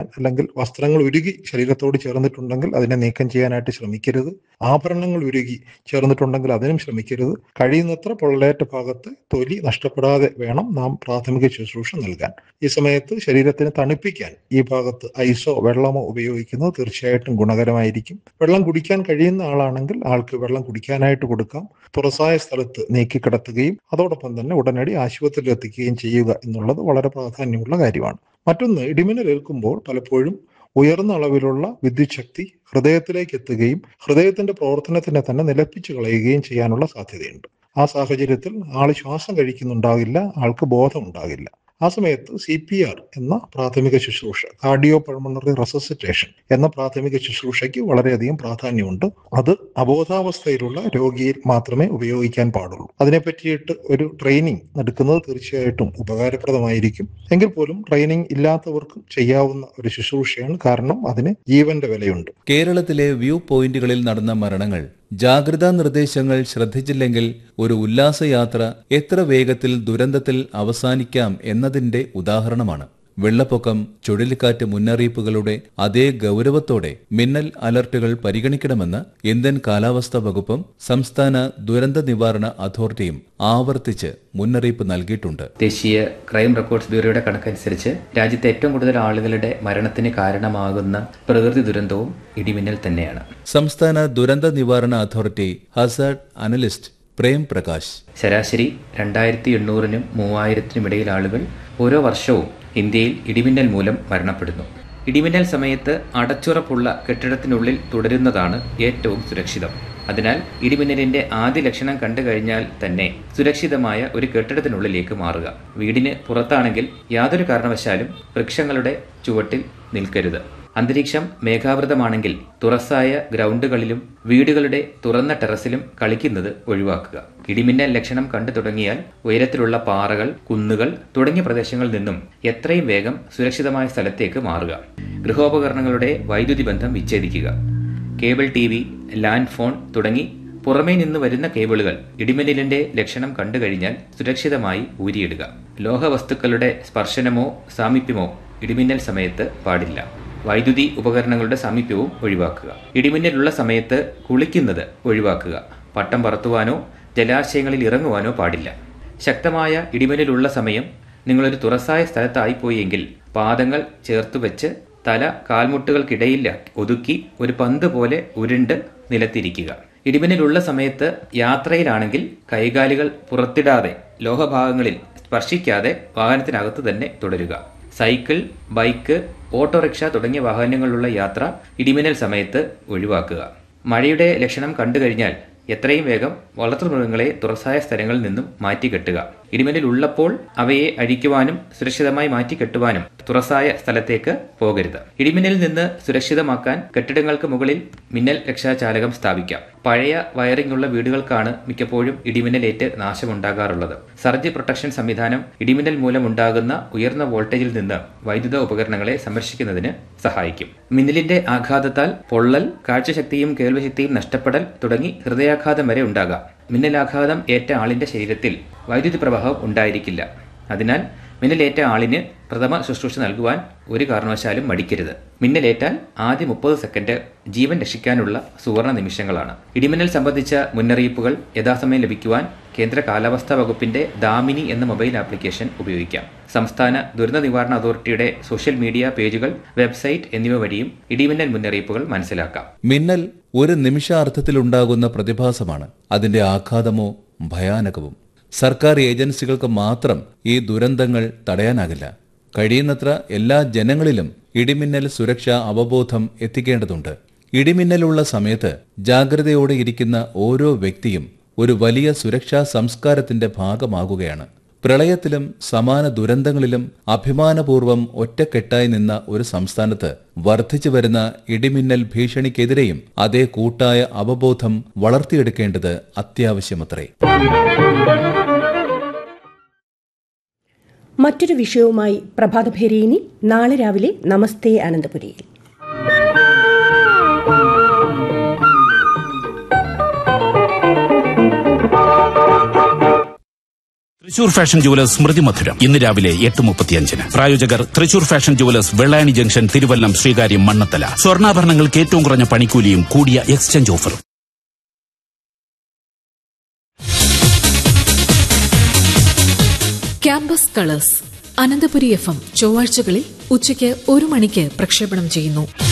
അല്ലെങ്കിൽ വസ്ത്രങ്ങൾ ഉരുകി ശരീരത്തോട് ചേർന്നിട്ടുണ്ടെങ്കിൽ അതിനെ നീക്കം ചെയ്യാനായിട്ട് ശ്രമിക്കരുത് ആഭരണങ്ങൾ ഉരുകി ചേർന്നിട്ടുണ്ടെങ്കിൽ അതിനും ശ്രമിക്കരുത് കഴിയുന്നത്ര പൊള്ളലേറ്റ ഭാഗത്ത് തൊലി നഷ്ടപ്പെടാതെ വേണം നാം പ്രാഥമിക ശുശ്രൂഷ നൽകാൻ ഈ സമയത്ത് ശരീരത്തിന് തണുപ്പിക്കാൻ ഈ ഭാഗത്ത് ഐസോ വെള്ളമോ ഉപയോഗിക്കുന്നത് തീർച്ചയായിട്ടും ഗുണകരമായിരിക്കും വെള്ളം കുടിക്കാൻ കഴിയുന്ന ആളാണെങ്കിൽ ആൾക്ക് വെള്ളം കുടിക്കാനായിട്ട് കൊടുക്കാം തുറസായ സ്ഥലത്ത് നീക്കി കിടത്തുകയും അതോടൊപ്പം തന്നെ ഉടനടി ആശുപത്രിയിൽ എത്തിക്കുകയും ചെയ്യുക എന്നുള്ളത് വളരെ പ്രാധാന്യമുള്ള കാര്യമാണ് മറ്റൊന്ന് ഇടിമിന്നൽ ഏൽക്കുമ്പോൾ പലപ്പോഴും ഉയർന്ന അളവിലുള്ള വിദ്യുത് ശക്തി ഹൃദയത്തിലേക്ക് എത്തുകയും ഹൃദയത്തിന്റെ പ്രവർത്തനത്തിനെ തന്നെ നിലപ്പിച്ചു കളയുകയും ചെയ്യാനുള്ള സാധ്യതയുണ്ട് ആ സാഹചര്യത്തിൽ ആൾ ശ്വാസം കഴിക്കുന്നുണ്ടാകില്ല ആൾക്ക് ബോധം ഉണ്ടാകില്ല ആ സമയത്ത് സി പി ആർ എന്ന പ്രാഥമിക ശുശ്രൂഷ കാർഡിയോ പൾമണറി റെസസിറ്റേഷൻ എന്ന പ്രാഥമിക ശുശ്രൂഷയ്ക്ക് വളരെയധികം പ്രാധാന്യമുണ്ട് അത് അബോധാവസ്ഥയിലുള്ള രോഗിയിൽ മാത്രമേ ഉപയോഗിക്കാൻ പാടുള്ളൂ അതിനെപ്പറ്റിയിട്ട് ഒരു ട്രെയിനിങ് എടുക്കുന്നത് തീർച്ചയായിട്ടും ഉപകാരപ്രദമായിരിക്കും എങ്കിൽ പോലും ട്രെയിനിങ് ഇല്ലാത്തവർക്കും ചെയ്യാവുന്ന ഒരു ശുശ്രൂഷയാണ് കാരണം അതിന് ജീവന്റെ വിലയുണ്ട് കേരളത്തിലെ വ്യൂ പോയിന്റുകളിൽ നടന്ന മരണങ്ങൾ ജാഗ്രതാ നിർദ്ദേശങ്ങൾ ശ്രദ്ധിച്ചില്ലെങ്കിൽ ഒരു ഉല്ലാസയാത്ര എത്ര വേഗത്തിൽ ദുരന്തത്തിൽ അവസാനിക്കാം എന്നതിന്റെ ഉദാഹരണമാണ് വെള്ളപ്പൊക്കം ചുഴലിക്കാറ്റ് മുന്നറിയിപ്പുകളുടെ അതേ ഗൗരവത്തോടെ മിന്നൽ അലർട്ടുകൾ പരിഗണിക്കണമെന്ന് ഇന്ത്യൻ കാലാവസ്ഥാ വകുപ്പും സംസ്ഥാന ദുരന്ത നിവാരണ അതോറിറ്റിയും ആവർത്തിച്ച് മുന്നറിയിപ്പ് നൽകിയിട്ടുണ്ട് ദേശീയ ക്രൈം റെക്കോർഡ്സ് ബ്യൂറോയുടെ കണക്കനുസരിച്ച് രാജ്യത്തെ ഏറ്റവും കൂടുതൽ ആളുകളുടെ മരണത്തിന് കാരണമാകുന്ന പ്രകൃതി ദുരന്തവും ഇടിമിന്നൽ തന്നെയാണ് സംസ്ഥാന ദുരന്ത നിവാരണ authority hazard analyst Prem Prakash ശരാശരി രണ്ടായിരത്തി എണ്ണൂറിനും മൂവായിരത്തിനും ഇടയിൽ ആളുകൾ ഓരോ വർഷവും ഇന്ത്യയിൽ ഇടിമിന്നൽ മൂലം മരണപ്പെടുന്നു ഇടിമിന്നൽ സമയത്ത് അടച്ചുറപ്പുള്ള കെട്ടിടത്തിനുള്ളിൽ തുടരുന്നതാണ് ഏറ്റവും സുരക്ഷിതം അതിനാൽ ഇടിമിന്നലിന്റെ ആദ്യ ലക്ഷണം കണ്ടു കഴിഞ്ഞാൽ തന്നെ സുരക്ഷിതമായ ഒരു കെട്ടിടത്തിനുള്ളിലേക്ക് മാറുക വീടിന് പുറത്താണെങ്കിൽ യാതൊരു കാരണവശാലും വൃക്ഷങ്ങളുടെ ചുവട്ടിൽ നിൽക്കരുത് അന്തരീക്ഷം മേഘാവൃതമാണെങ്കിൽ തുറസായ ഗ്രൗണ്ടുകളിലും വീടുകളുടെ തുറന്ന ടെറസിലും കളിക്കുന്നത് ഒഴിവാക്കുക ഇടിമിന്നൽ ലക്ഷണം കണ്ടു തുടങ്ങിയാൽ ഉയരത്തിലുള്ള പാറകൾ കുന്നുകൾ തുടങ്ങിയ പ്രദേശങ്ങളിൽ നിന്നും എത്രയും വേഗം സുരക്ഷിതമായ സ്ഥലത്തേക്ക് മാറുക ഗൃഹോപകരണങ്ങളുടെ വൈദ്യുതി ബന്ധം വിച്ഛേദിക്കുക cable T V land phone തുടങ്ങി പുറമേ നിന്ന് വരുന്ന കേബിളുകൾ ഇടിമിന്നലിന്റെ ലക്ഷണം കണ്ടു കഴിഞ്ഞാൽ സുരക്ഷിതമായി ഊരിയിടുക ലോഹവസ്തുക്കളുടെ സ്പർശനമോ സാമീപ്യമോ ഇടിമിന്നൽ സമയത്ത് പാടില്ല വൈദ്യുതി ഉപകരണങ്ങളുടെ സാമീപ്യവും ഒഴിവാക്കുക ഇടിമിന്നലുള്ള സമയത്ത് കുളിക്കുന്നത് ഒഴിവാക്കുക പട്ടം പറത്തുവാനോ ജലാശയങ്ങളിൽ ഇറങ്ങുവാനോ പാടില്ല ശക്തമായ ഇടിമിന്നലുള്ള സമയം നിങ്ങളൊരു തുറസായ സ്ഥലത്തായിപ്പോയി എങ്കിൽ പാദങ്ങൾ ചേർത്ത് വെച്ച് തല കാൽമുട്ടുകൾക്കിടയിൽ ഒതുക്കി ഒരു പന്ത് പോലെ ഉരുണ്ട് നിലത്തിരിക്കുക ഇടിമിന്നലുള്ള സമയത്ത് യാത്രയിലാണെങ്കിൽ കൈകാലുകൾ പുറത്തിടാതെ ലോഹഭാഗങ്ങളിൽ സ്പർശിക്കാതെ വാഹനത്തിനകത്ത് തന്നെ തുടരുക സൈക്കിൾ ബൈക്ക് ഓട്ടോറിക്ഷ തുടങ്ങിയ വാഹനങ്ങളിലുള്ള യാത്ര ഇടിമിന്നൽ സമയത്ത് ഒഴിവാക്കുക മഴയുടെ ലക്ഷണം കണ്ടു കഴിഞ്ഞാൽ എത്രയും വേഗം വളർത്തുമൃഗങ്ങളെ തുറസായ സ്ഥലങ്ങളിൽ നിന്നും മാറ്റിക്കെട്ടുക ഇടിമിന്നൽ ഉള്ളപ്പോൾ അവയെ അഴിക്കുവാനും സുരക്ഷിതമായി മാറ്റിക്കെട്ടുവാനും തുറസായ സ്ഥലത്തേക്ക് പോകരുത് ഇടിമിന്നലിൽ നിന്ന് സുരക്ഷിതമാക്കാൻ കെട്ടിടങ്ങൾക്ക് മുകളിൽ മിന്നൽ രക്ഷാചാലകം സ്ഥാപിക്കാം പഴയ വയറിംഗ് ഉള്ള വീടുകൾക്കാണ് മിക്കപ്പോഴും ഇടിമിന്നലേറ്റ് നാശമുണ്ടാകാറുള്ളത് സർജ് പ്രൊട്ടക്ഷൻ സംവിധാനം ഇടിമിന്നൽ മൂലമുണ്ടാകുന്ന ഉയർന്ന വോൾട്ടേജിൽ നിന്ന് വൈദ്യുത ഉപകരണങ്ങളെ സംരക്ഷിക്കുന്നതിന് സഹായിക്കും മിന്നലിന്റെ ആഘാതത്താൽ പൊള്ളൽ കാഴ്ചശക്തിയും കേൾവിശക്തിയും നഷ്ടപ്പെടൽ തുടങ്ങി ഹൃദയാഘാതം വരെ ഉണ്ടാകാം മിന്നലാഘാതം ഏറ്റ ആളിന്റെ ശരീരത്തിൽ വൈദ്യുതി പ്രവാഹം ഉണ്ടായിരിക്കില്ല അതിനാൽ മിന്നലേറ്റ ആളിന് പ്രഥമ ശുശ്രൂഷ നൽകുവാൻ ഒരു കാരണവശാലും മടിക്കരുത് മിന്നലേറ്റാൽ ആദ്യ മുപ്പത് സെക്കൻഡ് ജീവൻ രക്ഷിക്കാനുള്ള സുവർണ നിമിഷങ്ങളാണ് ഇടിമിന്നൽ സംബന്ധിച്ച മുന്നറിയിപ്പുകൾ യഥാസമയം ലഭിക്കുവാൻ കേന്ദ്ര കാലാവസ്ഥാ വകുപ്പിന്റെ ദാമിനി എന്ന മൊബൈൽ ആപ്ലിക്കേഷൻ ഉപയോഗിക്കാം സംസ്ഥാന ദുരന്ത നിവാരണ അതോറിറ്റിയുടെ സോഷ്യൽ മീഡിയ പേജുകൾ വെബ്സൈറ്റ് എന്നിവ വഴിയും ഇടിമിന്നൽ മുന്നറിയിപ്പുകൾ മനസ്സിലാക്കാം മിന്നൽ ഒരു നിമിഷാർത്ഥത്തിലുണ്ടാകുന്ന പ്രതിഭാസമാണ് അതിന്റെ ആഘാതമോ ഭയാനകവും സർക്കാർ ഏജൻസികൾക്ക് മാത്രം ഈ ദുരന്തങ്ങൾ തടയാനാകില്ല കഴിയുന്നത്ര എല്ലാ ജനങ്ങളിലും ഇടിമിന്നൽ സുരക്ഷാ അവബോധം എത്തിക്കേണ്ടതുണ്ട് ഇടിമിന്നലുള്ള സമയത്ത് ജാഗ്രതയോടെ ഇരിക്കുന്ന ഓരോ വ്യക്തിയും ഒരു വലിയ സുരക്ഷാ സംസ്കാരത്തിന്റെ ഭാഗമാകുകയാണ് പ്രളയത്തിലും സമാന ദുരന്തങ്ങളിലും അഭിമാനപൂർവ്വം ഒറ്റക്കെട്ടായി നിന്ന ഒരു സംസ്ഥാനത്ത് വർദ്ധിച്ചു വരുന്ന ഇടിമിന്നൽ ഭീഷണിക്കെതിരെയും അതേ കൂട്ടായ അവബോധം വളർത്തിയെടുക്കേണ്ടത് അത്യാവശ്യമത്രേ മറ്റൊരു വിഷയവുമായി പ്രഭാതഭേരിയിനി നാളെ രാവിലെ നമസ്തേ അനന്തപുരിയിൽ തൃശൂർ ഫാഷൻ ജുവലേഴ്സ് സ്മൃതി മധുരം ഇന്ന് രാവിലെ എട്ട് മുപ്പത്തിയഞ്ചിന് പ്രായോജകർ Thrissur fashion jewellers Vellayani junction Thiruvallam Sreekaryam Mannanthala സ്വർണ്ണാഭരണങ്ങൾക്ക് ഏറ്റവും കുറഞ്ഞ പണിക്കൂലിയും കൂടിയ എക്സ്ചേഞ്ച് ഓഫറും campus colours Ananthapuri F M ചൊവ്വാഴ്ചകളിൽ ഉച്ചയ്ക്ക് ഒരു മണിക്ക് പ്രക്ഷേപണം ചെയ്യുന്നു